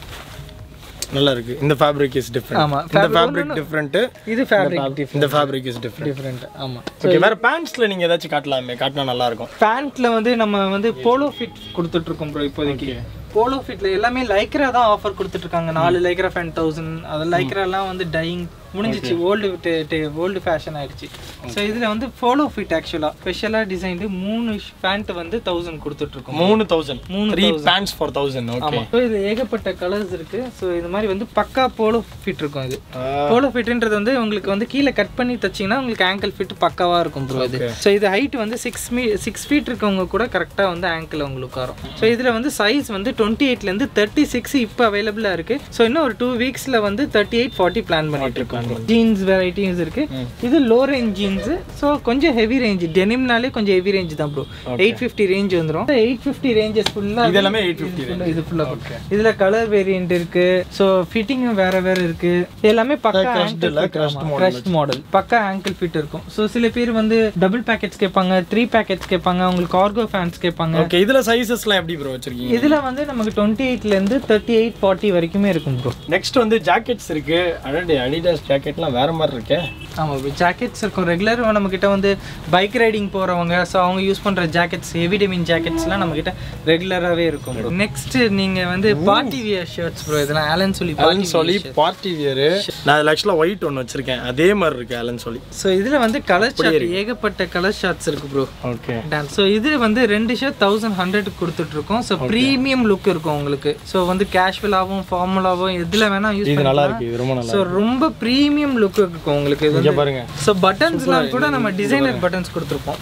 நல்லா இருக்கு இந்த ஃபேப்ரிக் இஸ் டிஃப்ரெண்ட் ஆமா, இந்த ஃபேப்ரிக் டிஃப்ரெண்ட் இது ஃபேப்ரிக் இந்த ஃபேப்ரிக் இஸ் டிஃப்ரெண்ட் டிஃப்ரெண்ட் ஆமாம் ஓகே வேற பேண்ட்ஸ்ல நீங்க ஏதாச்சும் காட்டலாமே காட்டினா நல்லா இருக்கும் பேண்ட்ல வந்து நம்ம வந்து போலோ ஃபிட் கொடுத்துட்டு இருக்கோம் ப்ரோ இப்போதைக்கு போலோ ஃபிட்ல எல்லாமே லைக்ரா தான் ஆஃபர் கொடுத்துட்டு இருக்காங்க நாலு லைக்ரா ஃபேன் தௌசண்ட் அது லைக்ரா எல்லாம் வந்து டையிங் முடிஞ்சிச்சு ஓல்டு ஓல்டு ஃபேஷன் ஆயிடுச்சு ஸோ இதில் வந்து ஃபாலோ ஃபிட் ஆக்சுவலாக ஸ்பெஷலாக டிசைன்டு மூணு பேண்ட் வந்து தௌசண்ட் கொடுத்துட்ருக்கோம் மூணு தௌசண்ட் மூணு three pants for thousand okay ஆமாம் ஸோ இது ஏகப்பட்ட கலர்ஸ் இருக்கு ஸோ இது மாதிரி வந்து பக்கா போலோ ஃபிட் இருக்கும் இது போலோ ஃபிட்ன்றது வந்து உங்களுக்கு வந்து கீழே கட் பண்ணி தச்சிங்கன்னா உங்களுக்கு ஆங்கிள் ஃபிட் பக்காவா இருக்கும் ப்ரோ இது ஸோ இது ஹைட் வந்து சிக்ஸ் மீ சிக்ஸ் ஃபீட் இருக்கவங்க கூட கரெக்டாக வந்து ஆங்கிள் உங்களுக்கு வரும் ஸோ இதில் வந்து சைஸ் வந்து டுவெண்ட்டி எயிட்லேருந்து தேர்ட்டி சிக்ஸ் இப்போ அவைலபிளாக இருக்கு ஸோ இன்னும் ஒரு டூ வீக்ஸில் வந்து தேர்ட்டி எயிட் ஃபார்ட்டி பிளான் பண்ணிட்டு இருக்கோம் ஜீன்ஸ் வெரைட்டிஸ் இருக்கு இது லோ ரேஞ்ச் ஜீன்ஸ் ஸோ கொஞ்சம் ஹெவி ரேஞ்ச் டெனிம்னாலே கொஞ்சம் ஹெவி ரேஞ்ச் தான் ப்ரோ எயிட் ஃபிஃப்டி ரேஞ்ச் வந்துடும் எயிட் ஃபிஃப்டி ரேஞ்சஸ் ஃபுல்லாக இது எல்லாமே 850 இது ஃபுல்லா இதுல கலர் வேரியன்ட் இருக்கு சோ ஃபிட்டிங்கும் வேற வேற இருக்கு இது எல்லாமே பக்கா crushed இல்ல, crushed model கிரஸ்ட் மாடல் பக்கா ஆங்கிள் ஃபிட் இருக்கும் சோ சில பேர் வந்து டபுள் பேக்கெட்ஸ் கேட்பாங்க த்ரீ பேக்கெட்ஸ் கேட்பாங்க உங்களுக்கு கார்கோ ஃபேன்ஸ் கேட்பாங்க ஓகே இதுல சைஸஸ்லாம் எப்படி ப்ரோ வச்சிருக்கீங்க இதுல வந்து நமக்கு டுவெண்ட்டி எயிட்ல இருந்து தேர்ட்டி எயிட் ஃபார்ட்டி வரைக்குமே இருக்கும் ப்ரோ நெக்ஸ்ட் வந்து ஜாக்கெட்ஸ் இருக்கு அடடே அடிடாஸ் ஜாக்கெட்லாம் வேற மாதிரி இருக்கே ஆமா ஜாக்கெட்ஸ் இருக்கும் ரெகுலர் நம்ம கிட்ட வந்து பைக் ரைடிங் போறவங்க ஸோ அவங்க யூஸ் பண்ற ஜாக்கெட்ஸ் ஹெவி டெமின் ஜாக்கெட்ஸ்லாம் நம்ம கிட்ட ரெகுலராகவே இருக்கும் ப்ரோ நெக்ஸ்ட் நீங்க வந்து பார்ட்டி வியர் ஷர்ட்ஸ் ப்ரோ இதெல்லாம் ஆலன் சொல்லி அலன் சொல்லி பார்ட்டி வியர் நான் அதில் ஆக்சுவலாக ஒயிட் ஒன்று வச்சிருக்கேன் அதே மாதிரி இருக்கு அலன் சொல்லி ஸோ இதுல வந்து கலர் ஷார்ட் ஏகப்பட்ட கலர் ஷார்ட்ஸ் இருக்கு ப்ரோ ஓகே ஸோ இது வந்து ரெண்டு ஷர்ட் தௌசண்ட் ஹண்ட்ரட் கொடுத்துட்டு இருக்கோம் ஸோ ப்ரீமியம் லுக் இருக்கும் உங்களுக்கு ஸோ வந்து கேஷுவலாகவும் ஃபார்மலாகவும் எதுல வேணா யூஸ் இது நல்லா இருக்கு இது ரொம்ப நல்லா ஸோ ரொம்ப ப்ரீமியம் லுக் இருக்கும் உங்களுக்கு இது இங்க வந்து பாருங்க ஸோ பட்டன்ஸ்லாம் கூட நம்ம டிசைனர் பட்டன்ஸ் கொடுத்துருப்போம்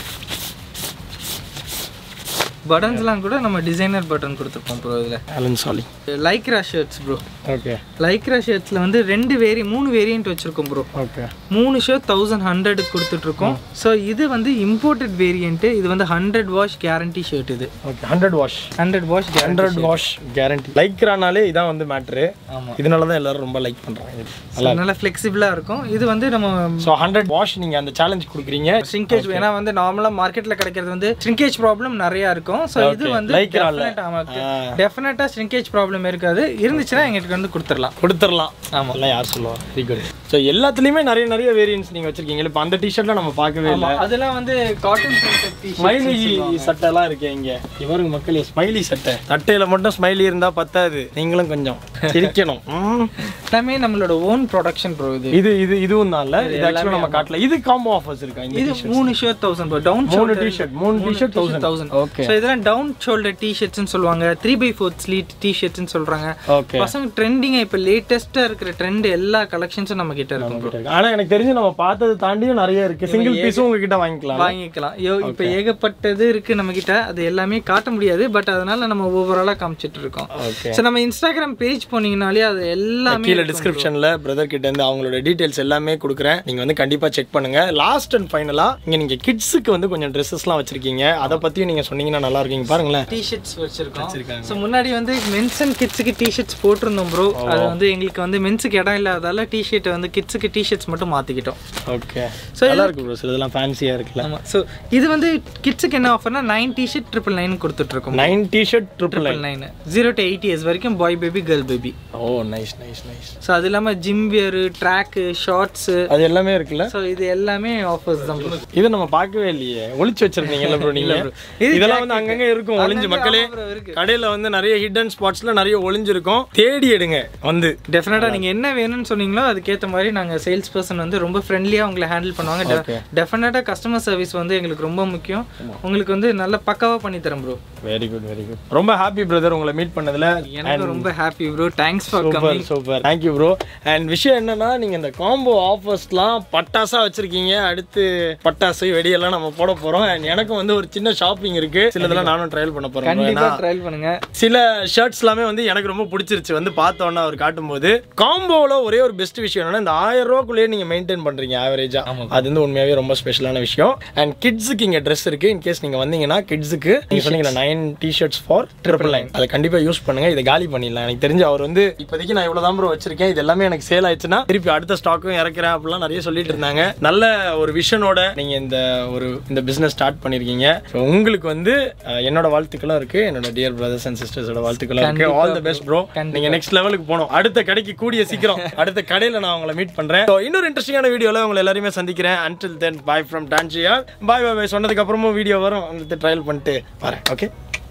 பட்டன்ஸ்லாம் கூட நம்ம டிசைனர் பட்டன் கொடுத்துருப்போம் ப்ரோ இதில் Allen Solly Lycra shirts bro okay Lycra ஷர்ட்ஸில் வந்து ரெண்டு வேரி மூணு வேரியன்ட் வச்சுருக்கோம் ப்ரோ ஓகே மூணு ஷர்ட் தௌசண்ட் ஹண்ட்ரடுக்கு கொடுத்துட்ருக்கோம் ஸோ இது வந்து இம்போர்ட்டட் வேரியண்ட்டு இது வந்து ஹண்ட்ரட் வாஷ் கேரண்டி ஷர்ட் இது okay hundred wash hundred wash hundred wash guarantee லைக்ரானாலே இதான் வந்து மேட்ரு ஆமாம் இதனால தான் எல்லாரும் ரொம்ப லைக் பண்ணுறாங்க நல்லா நல்லா ஃப்ளெக்சிபிளாக இருக்கும் இது வந்து நம்ம ஸோ ஹண்ட்ரட் வாஷ் நீங்கள் அந்த சேலஞ்ச் கொடுக்குறீங்க ஷ்ரிங்கேஜ் ஏன்னா வந்து நார்மலாக மார்க்கெட்டில் கிடைக்கிறது வந்து ஷ்ரிங்கேஜ் ப்ராப்ளம் நிறையா இருக்கும் ஸோ இது வந்து Lycra ல. டெஃபினட்டாக ஷ்ரிங்கேஜ் ப்ராப்ளம் இருக்காது இருந்துச்சுன்னா எங்களுக்கு வந்து கொடுத்துடலாம் கொடுத்துடலாம் ஆமா. எல்லாம் யார் சொல்லுவா வெரி குட் ஸோ எல்லாத்துலேயுமே நிறைய நிறைய வேரியன்ஸ் நீங்கள் வச்சிருக்கீங்க இப்போ அந்த டிஷர்ட்லாம் நம்ம பார்க்கவே இல்லை அதெல்லாம் வந்து காட்டன் ஸ்மைலி சட்டைலாம் இருக்கு இங்க இவருங்க மக்களே ஸ்மைலி சட்டை சட்டையில மட்டும் ஸ்மைலி இருந்தா பத்தாது நீங்களும் கொஞ்சம் சிரிக்கணும் ம். எல்லாமே நம்மளோட ஓன் ப்ரொடக்ஷன் ப்ரோ இது இது இது இதுவும் தான் இல்ல இது ஆக்சுவலா நம்ம காட்டல இது காம்போ ஆஃபர்ஸ் இருக்கா இந்த இது மூணு ஷர்ட் தௌசண்ட் ப்ரோ டவுன் மூணு டிஷர்ட் மூணு T-shirt thousand thousand okay so இதெல்லாம் டவுன் ஷோல்டர் டிஷர்ட்ஸ்னு சொல்லுவாங்க த்ரீ பை ஃபோர்த் ஸ்லீட் டிஷர்ட்ஸ்னு சொல்றாங்க ஓகே பசங்க ட்ரெண்டிங்காக இப்போ லேட்டஸ்ட்டாக இருக்கிற ட்ரெண்ட் எல்லா கலெக்ஷன்ஸும் நம்ம கிட்ட இருக்கும் bro. ஆனா எனக்கு தெரிஞ்சு நம்ம பார்த்தது தாண்டியும் நிறைய இருக்கு சிங்கிள் பீஸும் உங்ககிட்ட வாங்கிக்கலாம் வாங்கிக்கலாம் ஐயோ இப்போ ஏகப்பட்டது இருக்கு நம்ம கிட்ட அது எல்லாமே காட்ட முடியாது பட் அதனால நம்ம ஓவராலாக காமிச்சிட்டு இருக்கோம் ஓகே ஸோ நம்ம இன்ஸ்டாகிராம் பேஜ் போனீங்கனாலே அது எல்லாமே கீழே டிஸ்கிரிப்ஷன்ல பிரதர் கிட்ட இருந்து அவங்களோட டீடைல்ஸ் எல்லாமே கொடுக்குறேன் நீங்க வந்து கண்டிப்பா செக் பண்ணுங்க லாஸ்ட் அண்ட் ஃபைனலா இங்க நீங்க கிட்ஸுக்கு வந்து கொஞ்சம் ட்ரெஸ்ஸஸ்லாம் வச்சிருக்கீங்க அதை பத்தியும் நீங்க சொன்னீங்கன்னா நல்லா இருக்கீங்க பாருங்களேன் டிஷர்ட்ஸ் வச்சிருக்கோம் வச்சிருக்காங்க. ஸோ முன்னாடி வந்து மென்ஸ் அண்ட் கிட்ஸுக்கு டிஷர்ட்ஸ் போட்டிருந்தோம் ப்ரோ அது வந்து எங்களுக்கு வந்து மென்ஸுக்கு இடம் இல்லாதால டிஷர்ட் வந்து கிட்ஸுக்கு டிஷர்ட்ஸ் மட்டும் மாற்றிக்கிட்டோம் ஓகே So, நல்லா இருக்கு ப்ரோ இதெல்லாம் ஃபேன்சியா இருக்குல்ல ஆமாம் ஸோ இது வந்து கிட்ஸுக்கு என்ன ஆஃபர்னா நைன் டிஷர்ட் ட்ரிபிள் நைன் கொடுத்துட்ருக்கோம் nine T-shirt triple triple nine zero to eight years வரைக்கும் boy baby girl baby oh nice nice nice so அது இல்லாமல் ஜிம் வியரு ட்ராக்கு ஷார்ட்ஸு அது எல்லாமே இருக்குல்ல ஸோ இது எல்லாமே ஆஃபர்ஸ் தான் bro. இது நம்ம பார்க்கவே இல்லையே ஒளிச்சு வச்சிருந்தீங்கல்ல ப்ரோ நீங்க இது இதெல்லாம் வந்து அங்கங்க இருக்கும் ஒளிஞ்சு மக்களே bro, இருக்கு. கடையில வந்து நிறைய ஹிடன் ஸ்பாட்ஸ்ல நிறைய ஒளிஞ்சிருக்கும் தேடி எடுங்க வந்து டெஃபினட்டாக நீங்கள் என்ன வேணும்னு சொன்னீங்களோ அதுக்கேற்ற மாதிரி நாங்கள் சேல்ஸ் பர்சன் வந்து ரொம்ப ஃப்ரெண்ட்லியாக உங்களை ஹேண்டில் பண்ணுவாங்க டெஃபினட்டாக கஸ்டமர் சர்வீஸ் வந்து எங்களுக்கு ரொம்ப முக்கியம் உங்களுக்கு வந்து நல்ல பக்காவாக பண்ணி தரேன் bro very good very good ரொம்ப ஹாப்பி பிரதர் உங்களை மீட் பண்ணதுல எனக்கு ரொம்ப happy bro thanks for super coming super thank you bro and விஷயம் என்னன்னா நீங்க இந்த காம்போ ஆஃபர்ஸ்லாம் பட்டாசா வச்சிருக்கீங்க அடுத்து பட்டாசு வெடியெல்லாம் நம்ம போட போறோம் அண்ட் எனக்கும் வந்து ஒரு சின்ன ஷாப்பிங் இருக்கு சிலதெல்லாம் நானும் ட்ரையல் பண்ண போறேன் bro. ஏன்னா கண்டிப்பாக ட்ரையல் பண்ணுங்க சில ஷர்ட்ஸ் எல்லாமே வந்து எனக்கு ரொம்ப பிடிச்சிருச்சு வந்து பார்த்தோன்னா அவர் காட்டும்போது காம்போவில் ஒரே ஒரு பெஸ்ட் விஷயம் என்னன்னா இந்த ஆயிரம் ரூபாக்குள்ளேயே நீங்கள் மெயின்டைன் பண்ணுறீங்க ஆவரேஜா அது வந்து உண்மையாகவே ரொம்ப ஸ்பெஷலான விஷயம் அண்ட் கிட்ஸுக்கு இங்கே ட்ரெஸ் இருக்கு இன் கேஸ் நீங்கள் வந்தீங்கன்னா கிட்ஸுக்கு நீங்கள் சொன்னீங்க nine T-shirts for triple nine அதை கண்டிப்பாக யூஸ் பண்ணுங்க இதை காலி பண்ணிடலாம் எனக்கு தெரிஞ்சு அவர் வந்து இப்போதைக்கு நான் இவ்வளோ தான் ப்ரோ வச்சிருக்கேன் இது எல்லாமே எனக்கு சேல் ஆயிடுச்சுன்னா திருப்பி அடுத்த ஸ்டாக்கும் இறக்குறேன் அப்படிலாம் நிறைய சொல்லிட்டு இருந்தாங்க நல்ல ஒரு விஷனோட நீங்கள் இந்த ஒரு இந்த பிஸ்னஸ் ஸ்டார்ட் பண்ணியிருக்கீங்க So, உங்களுக்கு வந்து அஹ், என்னோட வாழ்த்துக்களும் இருக்கு என்னோட டியர் பிரதர்ஸ் அண்ட் சிஸ்டர்ஸோட வாழ்த்துக்களும் இருக்கு ஆல் த பெஸ்ட் ப்ரோ நீங்க நெக்ஸ்ட் லெவலுக்கு போகணும் அடுத்த கடைக்கு கூடிய சீக்கிரம் அடுத்த கடையில நான் உங்களை மீட் பண்றேன் So, இன்னொரு இன்ட்ரெஸ்டிங்கான வீடியோல உங்களை எல்லாருமே சந்திக்கிறேன் until then bye from டான்ஜியா bye bye பாய் சொன்னதுக்கு அப்புறமும் வீடியோ வரும் அந்த ட்ரையல் பண்ணிட்டு வரேன் okay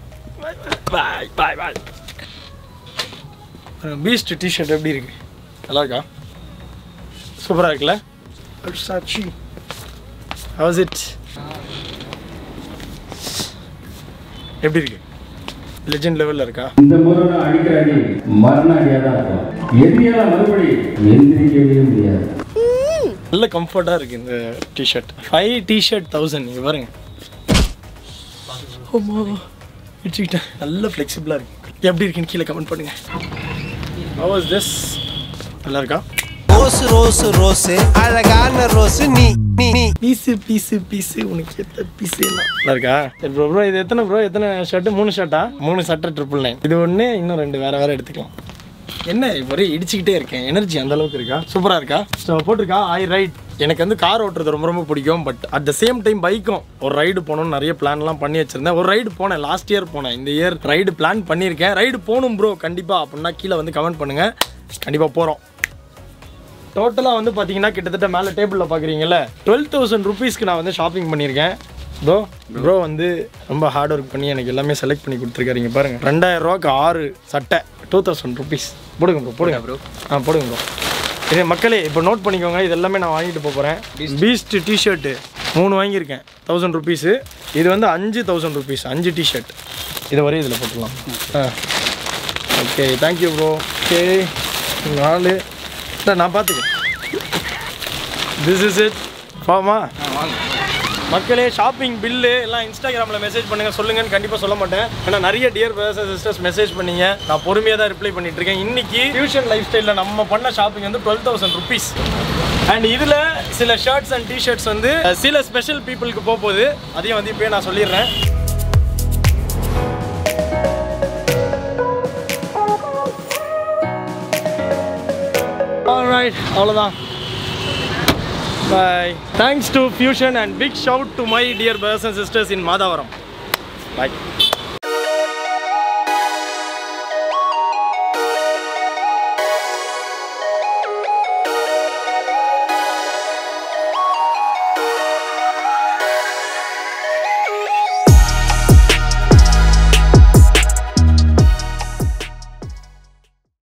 bye bye bye beast T shirt எப்படி இருக்கு நல்லா இருக்கா சூப்பராக இருக்குல்ல சாட்சி ஹவுஸ் இட் எப்படி இருக்கு லெஜெண்ட் லெவலில் இருக்கா இந்த முறை நான் அடிக்கிற அடி மரண அடியாக தான் இருக்கும் எதிரியால மறுபடி எந்திரிக்கவே முடியாது நல்ல கம்ஃபர்ட்டாக இருக்குது இந்த டிஷர்ட் ஃபைவ் டிஷர்ட் தௌசண்ட் நீங்கள் பாருங்க ஆமா வச்சுக்கிட்டேன் நல்ல ஃப்ளெக்சிபிளாக இருக்கு எப்படி இருக்குன்னு கீழே கமெண்ட் பண்ணுங்க ஹவ் திஸ் நல்லா இருக்கா ரோஸ் ரோஸ் ரோஸ் அழகான ரோஸ் நீ நீ நீ பீஸு பீஸு பீஸு உனக்கு எத்தனை பீஸு நல்லா இருக்கா சரி ப்ரோ ப்ரோ இது எத்தனை ப்ரோ எத்தனை ஷர்ட்டு மூணு ஷர்ட்டா மூணு ஷர்ட்டு ட்ரிபிள் நைன் இது ஒன்று இன்னும் ரெண்டு வேற வேற எடுத்துக்கலாம் என்ன ஒரே இடிச்சுக்கிட்டே இருக்கேன் எனர்ஜி அந்த அளவுக்கு இருக்கா சூப்பராக இருக்கா ஸோ போட்டிருக்கா ஐ ரைட் எனக்கு வந்து கார் ஓட்டுறது ரொம்ப ரொம்ப பிடிக்கும் but at the same time பைக்கும் ஒரு ரைடு போகணும்னு நிறைய பிளான்லாம் பண்ணி வச்சிருந்தேன் ஒரு ரைடு போனேன் லாஸ்ட் இயர் போனேன் இந்த இயர் ரைடு பிளான் பண்ணியிருக்கேன் ரைடு போகணும் ப்ரோ கண்டிப்பாக அப்படின்னா கீழே வந்து கமெண்ட் பண்ணுங்கள் கண்டிப்பாக போகிறோம் டோட்டலாக வந்து பார்த்தீங்கன்னா கிட்டத்தட்ட மேலே டேபிளில் பார்க்குறீங்கல்ல டுவெல் தௌசண்ட் ருபீஸ்க்கு நான் வந்து ஷாப்பிங் பண்ணியிருக்கேன் ப்ரோ ப்ரோ வந்து ரொம்ப ஹார்ட் ஒர்க் பண்ணி எனக்கு எல்லாமே செலக்ட் பண்ணி கொடுத்துருக்காரு இங்க பாருங்க ரெண்டாயிரம் ரூபாய்க்கு ஆறு சட்டை டூ தௌசண்ட் ருபீஸ் போடுங்க ப்ரோ போடுங்க ப்ரோ ஆ போடுங்க ப்ரோ இது மக்களே இப்போ நோட் பண்ணிக்கோங்க இது எல்லாமே நான் வாங்கிட்டு போக போகிறேன் பீஸ்ட் டிஷர்ட்டு மூணு வாங்கியிருக்கேன் தௌசண்ட் ருபீஸு இது வந்து அஞ்சு தௌசண்ட் ருபீஸ் அஞ்சு டிஷர்ட் இதை வரையும் இதில் போட்டுடலாம் ஆ ஓகே தேங்க்யூ ப்ரோ ஓகே நாலு இல்லை நான் பார்த்துக்கேன் திஸ் இஸ் இட் பாமா மக்களே ஷாப்பிங் பில்லு எல்லாம் இன்ஸ்டாகிராமில் மெசேஜ் பண்ணுங்க சொல்லுங்கன்னு கண்டிப்பாக சொல்ல மாட்டேன் ஏன்னா நிறைய டியர் பிரதர்ஸ் சிஸ்டர்ஸ் மெசேஜ் பண்ணீங்க நான் பொறுமையாக தான் ரிப்ளை பண்ணிட்டு இருக்கேன் இன்னைக்கு டியூஷன் லைஃப் ஸ்டைலில் நம்ம பண்ண ஷாப்பிங் வந்து டுவெல் தௌசண்ட் ருபீஸ் அண்ட் இதில் சில ஷர்ட்ஸ் அண்ட் டிஷர்ட்ஸ் வந்து அஹ், சில ஸ்பெஷல் பீப்புளுக்கு போக போகுது அதையும் வந்து இப்போயே நான் சொல்லிடுறேன் ஆல்ரைட் அவ்வளோதான் Bye. Thanks to Fusion and big shout to my dear brothers and sisters in Madavaram. Bye.